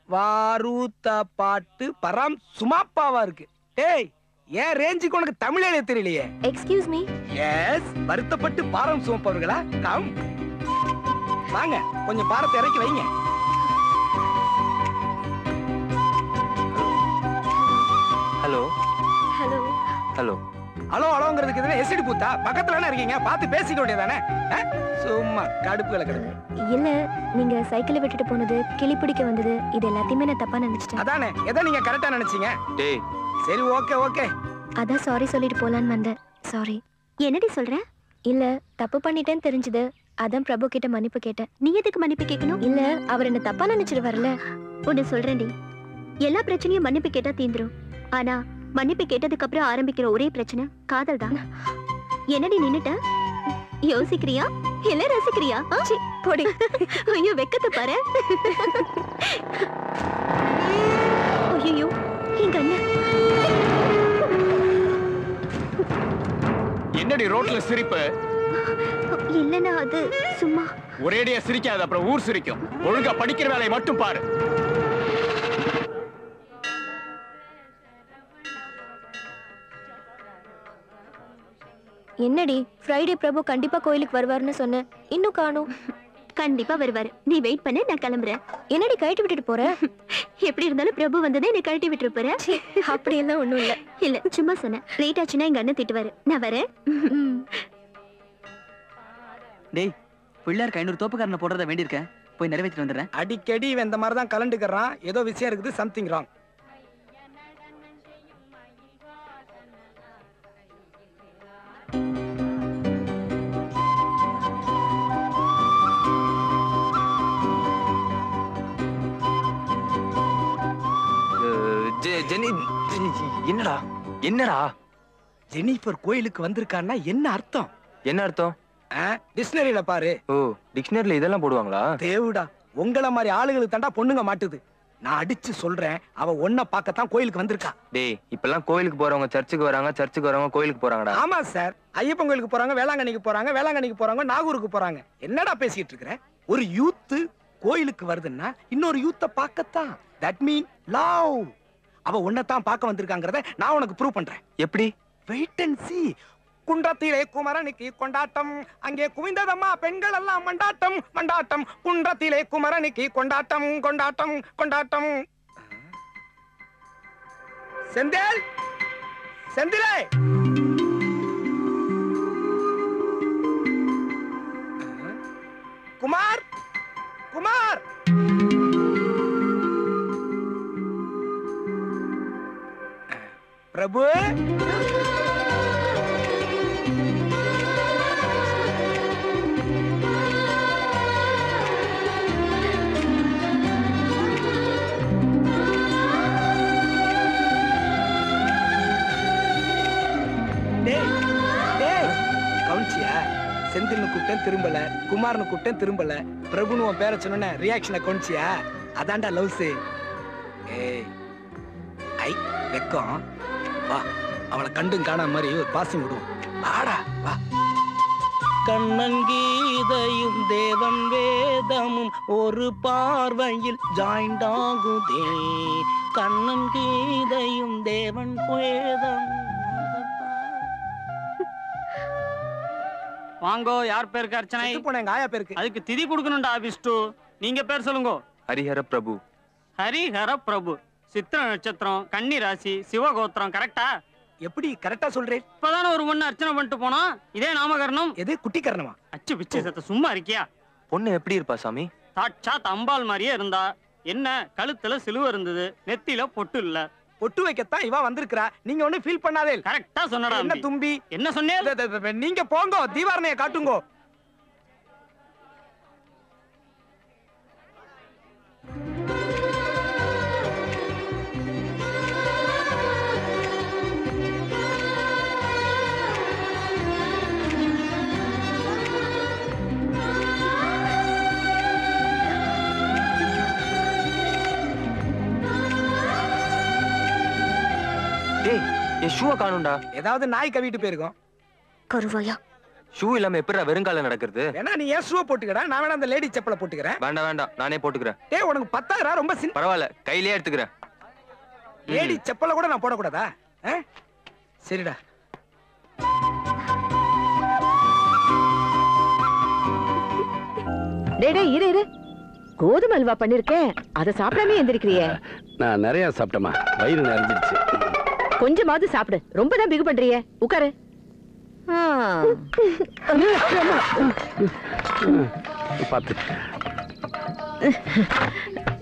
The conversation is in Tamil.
வாரூத்த பாட்டு பராம் சுமாப்பாவா இருக்கு டேய் ஏன் ரேஞ்சுக்கு உனக்கு தமிழ் எழுத தெரியலையே எக்ஸ்கியூஸ் மீ எஸ் வருத்தப்பட்டு பாரம் சுமப்பவர்களா கம் வாங்க கொஞ்சம் பாரத்தை இறக்கி வைங்க ஹலோ ஹலோ ஹலோ ஹலோ ஹலோங்கிறதுக்கு எதுனா எசிடி பூத்தா பக்கத்துல தானே இருக்கீங்க பார்த்து பேசிக்க வேண்டியதானே சும்மா கடுப்புகளை கிடக்கு இல்ல நீங்க சைக்கிளை விட்டுட்டு போனது கிளி பிடிக்க வந்தது இது எல்லாத்தையுமே நான் தப்பா நினைச்சிட்டேன் அதானே எதை நீங்க கரெக்டா நினைச்சீங்க டேய் சரி ஓகே ஓகே அதான் சாரி சொல்லிட்டு போலான்னு வந்தேன் சாரி என்னடி சொல்ற இல்ல தப்பு பண்ணிட்டேன்னு தெரிஞ்சது அதான் பிரபு கிட்ட மன்னிப்பு கேட்டேன் நீ எதுக்கு மன்னிப்பு கேட்கணும் இல்ல அவர் என்ன தப்பா நினைச்சிட்டு வரல ஒன்னு சொல்றேன்டி எல்லா பிரச்சனையும் மன்னிப்பு கேட்டா தீந்துரும் ஆனா மன்னிப்பு கேட்டதுக்கு அப்புறம் ஆரம்பிக்கிற ஒரே பிரச்சனை காதல் தான் என்னடி நின்னுட்ட யோசிக்கிறியா இல்ல ரசிக்கிறியா ஆ? போடி ஐயோ வெக்கத்தை பாரு ஐயோ எங்க அண்ணன் என்னடி ரோட்ல சிரிப்பு இல்லனா அது சும்மா ஒரேடியா சிரிக்காத அப்புறம் ஊர் சிரிக்கும் ஒழுங்கா படிக்கிற வேலையை மட்டும் பாரு என்னடி ஃப்ரைடே பிரபு கண்டிப்பா கோயிலுக்கு வருவாருன்னு சொன்னேன் இன்னும் காணும் கண்டிப்பா வருவாரு நீ வெயிட் பண்ணு நான் கிளம்புறேன் என்னடி கழட்டி விட்டுட்டு போற எப்படி இருந்தாலும் பிரபு வந்ததே நீ கழட்டி விட்டுட்டு போற அப்படி எல்லாம் ஒண்ணும் இல்ல இல்ல சும்மா சொன்னேன் லேட் ஆச்சுன்னா எங்க அண்ணன் திட்டுவாரு நான் வரேன் டேய் பிள்ளையாருக்கு ஐநூறு தோப்புக்காரனை போடுறத வேண்டியிருக்கேன் போய் நிறைவேற்றிட்டு வந்துடுறேன் அடிக்கடி இவன் இந்த மாதிரி தான் கலண்டுக்கிறான் ஏதோ விஷயம் இருக்குது சம்திங் ராங் அஹ், ஜெ- ஜெனி என்னடா என்னடா ஜெனிஃபர் கோயிலுக்கு வந்திருக்கான்னா என்ன அர்த்தம் என்ன அர்த்தம் டிக்ஷனரியில பாரு ஓ டிக்ஷனரியில இதெல்லாம் போடுவாங்களா தேவுடா உங்கள மாதிரி ஆளுகளுக்கு தாண்டா பொண்ணுங்க மாட்டுது நான் அடிச்சு சொல்றேன் அவ ஒன்ன பார்க்கத்தான் கோயிலுக்கு வந்திருக்கா டேய் இப்பெல்லாம் கோயிலுக்கு போறவங்க சர்ச்சுக்கு வராங்க சர்ச்சுக்கு வரவங்க கோயிலுக்கு போறாங்கடா ஆமா சார் ஐயப்பன் கோயிலுக்கு போறாங்க வேளாங்கண்ணிக்கு போறாங்க வேளாங்கண்ணிக்கு போறாங்க நாகூருக்கு போறாங்க என்னடா பேசிட்டு இருக்கிற ஒரு யூத்து கோயிலுக்கு வருதுன்னா இன்னொரு யூத்த பார்க்கத்தான் தட் மீன் லவ் அவ உன்னைத்தான் பார்க்க வந்திருக்காங்கறத நான் உனக்கு ப்ரூவ் பண்றேன் எப்படி வெயிட் அண்ட் சி குன்றத்திலே குமரனுக்கு கொண்டாட்டம் அங்கே குவிந்ததம்மா பெண்கள் எல்லாம் மண்டாட்டம் மண்டாட்டம் குன்றத்திலே குமரனுக்கு கொண்டாட்டம் கொண்டாட்டம் கொண்டாட்டம் செந்தில் செந்திலே குமார் குமார் பிரபு டேய் டேய் கவுன்சியா செந்தில்னு கூப்பிட்டேன் திரும்பல குமார்னு கூப்பிட்டேன் திரும்பல பிரபுன்னு உன் பேரை சொன்ன ரியாக்ஷனை கவுன்சியா அதான்டா லவ்ஸு ஏய் ஐ வெக்கம் வா அவளை கண்டும் காணாம மாதிரி ஒரு பாசி விடுவோம் வாடா வா கண்ணன் கீதையும் தேவன் வேதமும் ஒரு பார்வையில் ஜாயிண்ட் ஆகுதே கண்ணன் கீதையும் தேவன் வேதம் வாங்கோ யார் பேருக்கு அர்ச்சனை போன எங்க ஆயா பேருக்கு அதுக்கு திதி கொடுக்கணும்டா விஷ்ணு நீங்க பேர் சொல்லுங்க ஹரிஹர பிரபு ஹரிஹர பிரபு சித்திர நட்சத்திரம் கன்னி ராசி சிவகோத்திரம் கரெக்டா எப்படி கரெக்டா சொல்றேன் இப்பதானே ஒரு பொண்ணு அர்ச்சனை பண்ணிட்டு போனோம் இதே நாமகரணம் எது குட்டி கரணமா அச்சு பிச்சு சத்த சும்மா இருக்கியா பொண்ணு எப்படி இருப்பா சாமி சாட்சாத் அம்பாள் மாதிரியே இருந்தா என்ன கழுத்துல சிலுவை இருந்தது நெத்தியில பொட்டு இல்ல பொட்டு வைக்கத்தான் இவ வந்திருக்கிறா நீங்க ஒண்ணு ஃபீல் பண்ணாதே கரெக்டா சொன்னடா என்ன அம்பி. தும்பி என்ன சொன்னே த- த- த- நீங்க போங்க தீவாரணைய காட்டுங்கோ டேய் என் ஷூவை காணும்டா ஏதாவது நாய் கவிட்டு போயிருக்கோம் கருவாயா ஷூ இல்லாம எப்படிடா வெறுங்கால நடக்கிறது வேணா நீ ஏன் ஷூ போட்டுக்கடா நான் வேணா அந்த லேடி செப்பலை போட்டுக்கிறேன் வேண்டாம் வேண்டாம் நானே போட்டுக்கிறேன் டேய் உனக்கு பத்தாயிரா ரொம்ப சின் பரவாயில்ல கையிலேயே எடுத்துக்கிறேன் லேடி செப்பலை கூட நான் போடக்கூடாதா ஆ? சரிடா டேய் டேய் இரு இரு கோதுமை அல்வா பண்ணிருக்கேன் அதை சாப்பிடாம எந்திரிக்கிறியே நான் நிறைய சாப்பிட்டேமா வயிறு நிறைஞ்சிருச்சு கொஞ்சமாவது சாப்பிடு ரொம்ப தான் பிகு பண்றியே உட்காரு ஆ. பார்த்து